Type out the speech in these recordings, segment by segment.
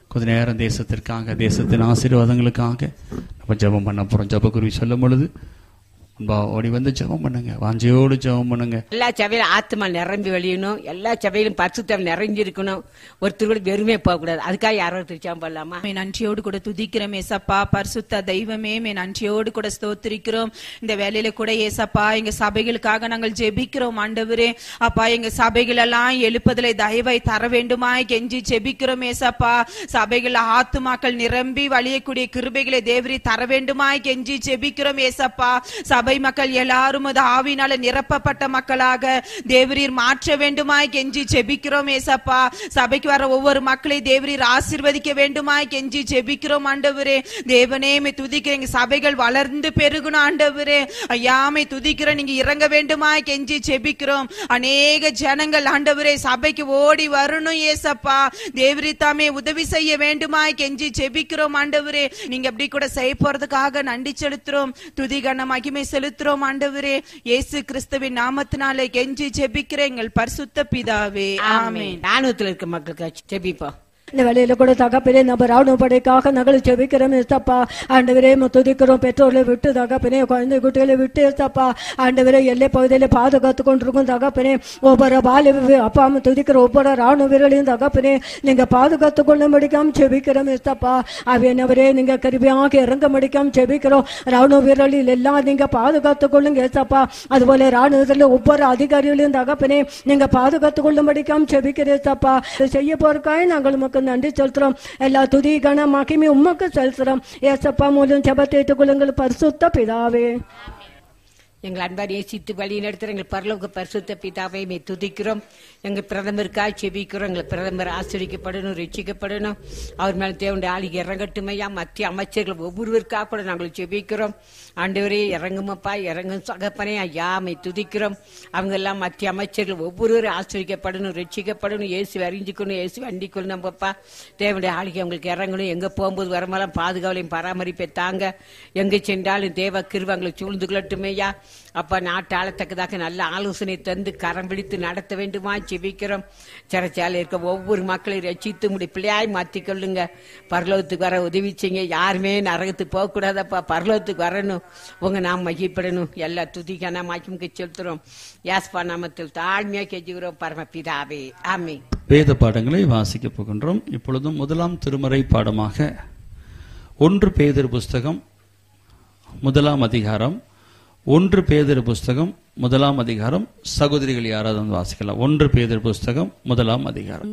கொஞ்ச நேரம் தேசத்திற்காக தேசத்தின் ஆசீர்வாதங்களுக்காக நம்ம ஜெபம் பண்ண போறோம் ஜெபக்குருவி சொல்லும் பொழுது அன்பா ஓடி வந்து ஜெபம் பண்ணுங்க வாஞ்சையோடு ஜெபம் பண்ணுங்க எல்லா சபையிலும் ஆத்மா நிரம்பி வெளியணும் எல்லா சபையிலும் பரிசுத்தம் நிறைஞ்சிருக்கணும் ஒருத்தர் கூட வெறுமே போகக்கூடாது அதுக்காக யாரோ திருச்சாம் பண்ணலாமா மே நன்றியோடு கூட துதிக்கிறோம் ஏசப்பா பரிசுத்த தெய்வமே மே நன்றியோடு கூட ஸ்தோத்திரிக்கிறோம் இந்த வேலையில கூட ஏசப்பா எங்க சபைகளுக்காக நாங்கள் ஜெபிக்கிறோம் ஆண்டவரே அப்பா எங்க சபைகள் எல்லாம் எழுப்புதலை தயவை தர வேண்டுமாய் கெஞ்சி ஜெபிக்கிறோம் ஏசப்பா சபைகள் ஆத்துமாக்கள் நிரம்பி வழியக்கூடிய கிருபைகளை தேவரி தர வேண்டுமாய் கெஞ்சி ஜெபிக்கிறோம் ஏசப்பா சபை மக்கள் எல்லாரும் அது ஆவினால நிரப்பப்பட்ட மக்களாக தேவரீர் மாற்ற வேண்டுமாய் கெஞ்சி ஜெபிக்கிறோம் ஏசப்பா சபைக்கு வர ஒவ்வொரு மக்களை தேவரீர் ஆசீர்வதிக்க வேண்டுமாய் கெஞ்சி ஜெபிக்கிறோம் ஆண்டவரே தேவனே மே துதிக்கிறேன் சபைகள் வளர்ந்து பெருகணும் ஆண்டவரே ஐயாமை துதிக்கிற நீங்க இறங்க வேண்டுமாய் கெஞ்சி ஜெபிக்கிறோம் அநேக ஜனங்கள் ஆண்டவரே சபைக்கு ஓடி வரணும் ஏசப்பா தேவரி தாமே உதவி செய்ய வேண்டுமாய் கெஞ்சி ஜெபிக்கிறோம் ஆண்டவரே நீங்க அப்படி கூட செய்ய போறதுக்காக நன்றி செலுத்துறோம் துதி கன மகிமை செலுத்துறோம் ஆண்டவரே இயேசு கிறிஸ்துவின் நாமத்தினாலே கெஞ்சி ஜெபிக்கிற எங்கள் பரிசுத்த பிதாவே ஆமென் ராணுவத்தில் இருக்க மக்களுக்கு ஜெபிப்போம் இந்த வேலையில கூட தகப்பனே நம்ம ராணுவ படைக்காக நாங்கள் ஜெபிக்கிறோம் ஏசப்பா ஆண்டவரே நம்ம துதிக்கிறோம் பெற்றோர்களை விட்டு தகப்பனே குழந்தை குட்டிகளை விட்டு ஏசப்பா ஆண்டவரே எல்லை பகுதியில பாதுகாத்து கொண்டிருக்கும் தகப்பனே ஒவ்வொரு பால அப்பா அம்மா துதிக்கிற ஒவ்வொரு ராணுவ வீரர்களையும் தகப்பனே நீங்க பாதுகாத்து கொள்ள முடிக்காம ஜெபிக்கிறோம் ஏசப்பா அவையனவரே நீங்க கருவியாக இறங்க முடிக்காம ஜெபிக்கிறோம் ராணுவ வீரர்கள் எல்லாம் நீங்க பாதுகாத்து கொள்ளுங்க ஏசப்பா அதுபோல ராணுவத்தில் ஒவ்வொரு அதிகாரிகளையும் தகப்பனே நீங்க பாதுகாத்து கொள்ள முடிக்காம ஜெபிக்கிறேன் ஏசப்பா இதை செய்ய போறக்காய் நாங்கள் உமக்கு நன்றி செலுத்துறோம் எல்லா துதி கன மகிமை உமக்கு செலுத்துறோம் ஏசப்பா மூலம் ஜெபத்தை கொள்ளுங்கள் பரிசுத்த பிதாவே எங்கள் அன்பார் ஏசித்து வழி நடத்துகிற எங்கள் பரலோக பரிசுத்த பிதாவை மே துதிக்கிறோம் எங்கள் பிரதமருக்காக செபிக்கிறோம் எங்கள் பிரதமர் ஆசிரியக்கப்படணும் ரட்சிக்கப்படணும் அவர் மேல தேவனுடைய ஆளுக்கு இறங்கட்டுமையா மத்திய அமைச்சர்கள் ஒவ்வொருவருக்காக கூட நாங்கள் செபிக்கிறோம் ஆண்டவரே இறங்குமப்பா இறங்கும் சகப்பனே ஐயா மை துதிக்கிறோம் அவங்க எல்லாம் மத்திய அமைச்சர்கள் ஒவ்வொருவரும் ஆசிரியக்கப்படணும் ரட்சிக்கப்படணும் இயேசு அறிஞ்சிக்கணும் இயேசு வண்டிக்கொள்ளணும் நம்மப்பா தேவனுடைய ஆளுக்கு அவங்களுக்கு இறங்கணும் எங்க போகும்போது வரமெல்லாம் பாதுகாவலையும் பராமரிப்பை தாங்க எங்க சென்றாலும் தேவ கிருவங்களை சூழ்ந்து கொள்ளட்டுமேயா அப்பா நாட்டு ஆளத்தக்கதாக நல்ல ஆலோசனை தந்து கரம் பிடித்து நடத்த வேண்டுமா செபிக்கிறோம் சிறைச்சாலை இருக்க ஒவ்வொரு மக்களையும் ரசித்து முடி பிள்ளையாய் மாற்றிக் கொள்ளுங்க பரலோகத்துக்கு வர உதவி செய்யுங்க யாருமே நரகத்துக்கு போகக்கூடாதப்பா பரலோகத்துக்கு வரணும் உங்க நாம் மகிப்படணும் எல்லா துதிக்கான மகிமுக்கு செலுத்துறோம் யாஸ்பா நாமத்தில் தாழ்மையா கெஞ்சுகிறோம் பரமபிதாவே ஆமே வேத பாடங்களை வாசிக்கப் போகின்றோம் இப்பொழுதும் முதலாம் திருமறை பாடமாக ஒன்று பேதர் புஸ்தகம் முதலாம் அதிகாரம் ஒன்று பேதர் புஸ்தகம் முதலாம் அதிகாரம் சகோதரிகள் யாராவது வந்து வாசிக்கலாம் ஒன்று பேதர் புஸ்தகம் முதலாம் அதிகாரம்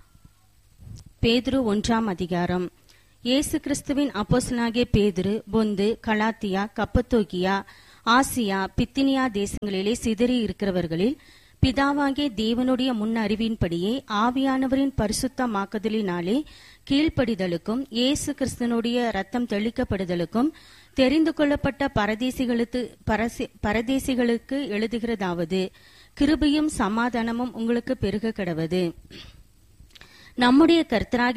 பேதுரு ஒன்றாம் அதிகாரம் இயேசு கிறிஸ்துவின் அப்போஸ்தலனாகிய பேதுரு பொந்து கலாத்தியா கப்பத்தோக்கியா ஆசியா பித்தினியா தேசங்களிலே சிதறி இருக்கிறவர்களில் பிதாவாகிய தேவனுடைய முன் அறிவின்படியே ஆவியானவரின் பரிசுத்தமாக்குதலினாலே கீழ்ப்படிதலுக்கும் இயேசு கிறிஸ்தனுடைய ரத்தம் தெளிக்கப்படுதலுக்கும் தெரிந்து கொள்ளப்பட்ட பரதேசிகளுக்கு பரசி- பரதேசிகளுக்கு எழுதுகிறதாவது கிருபையும் சமாதானமும் உங்களுக்கு பெருக கடவது நம்முடைய கர்த்தராகிய